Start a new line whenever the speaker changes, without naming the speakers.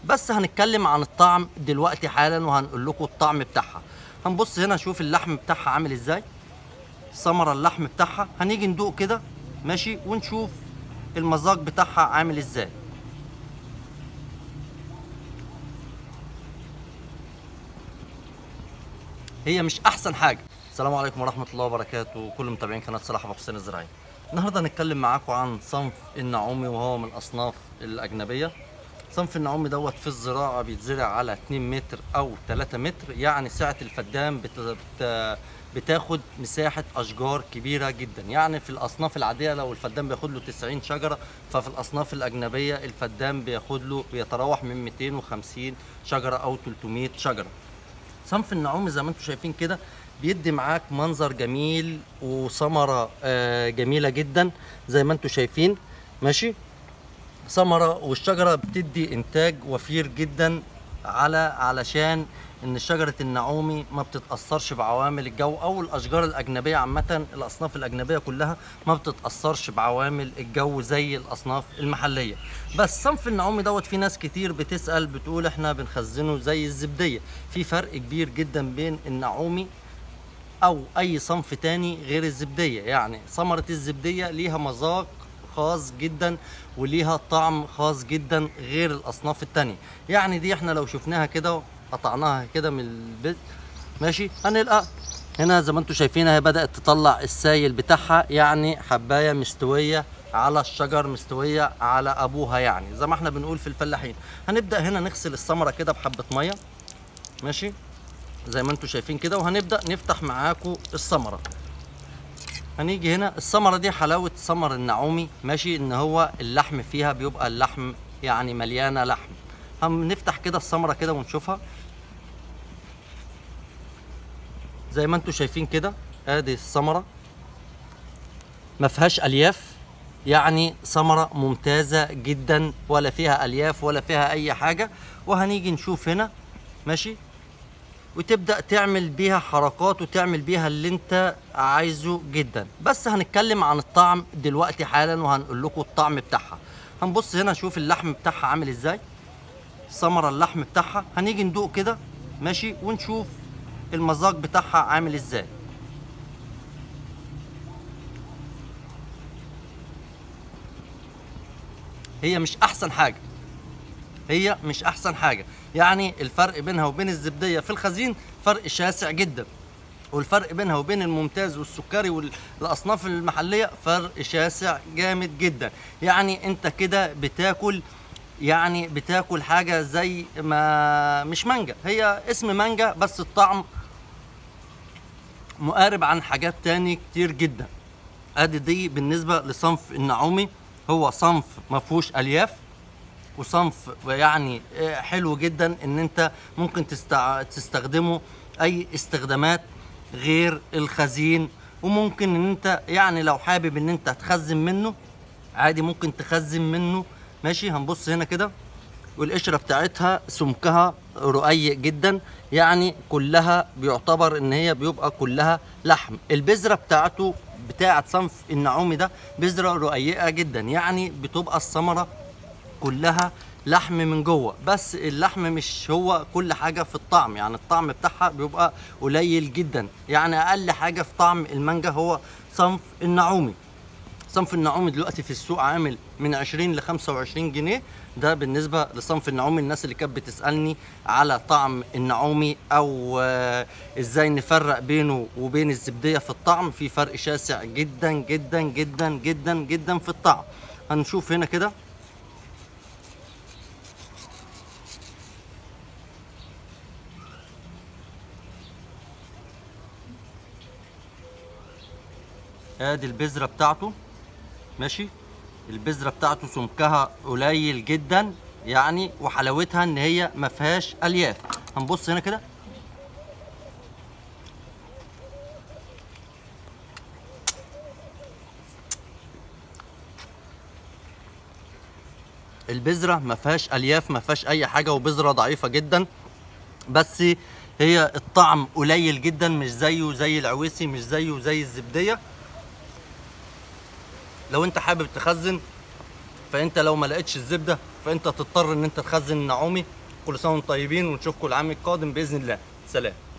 بس هنتكلم عن الطعم دلوقتي حالا وهنقول لكم الطعم بتاعها هنبص هنا نشوف اللحم بتاعها عامل ازاي ثمره اللحم بتاعها هنيجي ندوق كده ماشي ونشوف المذاق بتاعها عامل ازاي هي مش احسن حاجه السلام عليكم ورحمه الله وبركاته كل متابعين قناه صلاح ابو حسين الزراعي النهارده هنتكلم معاكم عن صنف النعومي وهو من الاصناف الاجنبيه صنف النعومي دوت في الزراعه بيتزرع على 2 متر او 3 متر يعني سعه الفدان بت... بت... بتاخد مساحه اشجار كبيره جدا يعني في الاصناف العاديه لو الفدان بياخد له 90 شجره ففي الاصناف الاجنبيه الفدان بياخد له بيتراوح من 250 شجره او 300 شجره صنف النعومي زي ما انتم شايفين كده بيدي معاك منظر جميل وثمره آه، جميله جدا زي ما انتم شايفين ماشي ثمره والشجره بتدي انتاج وفير جدا على علشان ان شجره النعومي ما بتتاثرش بعوامل الجو او الاشجار الاجنبيه عامه الاصناف الاجنبيه كلها ما بتتاثرش بعوامل الجو زي الاصناف المحليه بس صنف النعومي دوت في ناس كتير بتسال بتقول احنا بنخزنه زي الزبديه في فرق كبير جدا بين النعومي او اي صنف تاني غير الزبديه يعني ثمره الزبديه ليها مذاق خاص جدا وليها طعم خاص جدا غير الاصناف التانية يعني دي احنا لو شفناها كده قطعناها كده من البيت ماشي هنلقى هنا زي ما انتم شايفين هي بدات تطلع السايل بتاعها يعني حبايه مستويه على الشجر مستويه على ابوها يعني زي ما احنا بنقول في الفلاحين هنبدا هنا نغسل الثمره كده بحبه ميه ماشي زي ما انتم شايفين كده وهنبدا نفتح معاكم الثمره هنيجي هنا الثمره دي حلاوه ثمر النعومي ماشي ان هو اللحم فيها بيبقى اللحم يعني مليانه لحم هنفتح كده الثمره كده ونشوفها زي ما انتم شايفين كده ادي الثمره ما فيهاش الياف يعني ثمره ممتازه جدا ولا فيها الياف ولا فيها اي حاجه وهنيجي نشوف هنا ماشي وتبدا تعمل بيها حركات وتعمل بيها اللي انت عايزه جدا بس هنتكلم عن الطعم دلوقتي حالا وهنقول لكم الطعم بتاعها هنبص هنا نشوف اللحم بتاعها عامل ازاي ثمره اللحم بتاعها هنيجي ندوق كده ماشي ونشوف المذاق بتاعها عامل ازاي هي مش احسن حاجه هي مش احسن حاجه يعني الفرق بينها وبين الزبديه في الخزين فرق شاسع جدا والفرق بينها وبين الممتاز والسكري والاصناف المحليه فرق شاسع جامد جدا يعني انت كده بتاكل يعني بتاكل حاجه زي ما مش مانجا هي اسم مانجا بس الطعم مقارب عن حاجات تاني كتير جدا ادي دي بالنسبه لصنف النعومي هو صنف ما فيهوش الياف وصنف يعني حلو جدا ان انت ممكن تستع... تستخدمه اي استخدامات غير الخزين وممكن ان انت يعني لو حابب ان انت تخزن منه عادي ممكن تخزن منه ماشي هنبص هنا كده والقشره بتاعتها سمكها رقيق جدا يعني كلها بيعتبر ان هي بيبقى كلها لحم البذره بتاعته بتاعه صنف النعومي ده بذره رقيقه جدا يعني بتبقى الثمره كلها لحم من جوه بس اللحم مش هو كل حاجه في الطعم يعني الطعم بتاعها بيبقى قليل جدا يعني اقل حاجه في طعم المانجا هو صنف النعومي صنف النعومي دلوقتي في السوق عامل من 20 ل 25 جنيه ده بالنسبه لصنف النعومي الناس اللي كانت بتسالني على طعم النعومي او آه ازاي نفرق بينه وبين الزبديه في الطعم في فرق شاسع جدا جدا جدا جدا جدا في الطعم هنشوف هنا كده ادي البذره بتاعته ماشي البذره بتاعته سمكها قليل جدا يعني وحلاوتها ان هي ما فيهاش الياف هنبص هنا كده البذره ما فيهاش الياف ما فيهاش اي حاجه وبذره ضعيفه جدا بس هي الطعم قليل جدا مش زيه زي العويسي مش زيه زي الزبديه لو انت حابب تخزن فانت لو ما لقيتش الزبده فانت تضطر ان انت تخزن النعومي كل سنه وانتم طيبين ونشوفكم العام القادم باذن الله سلام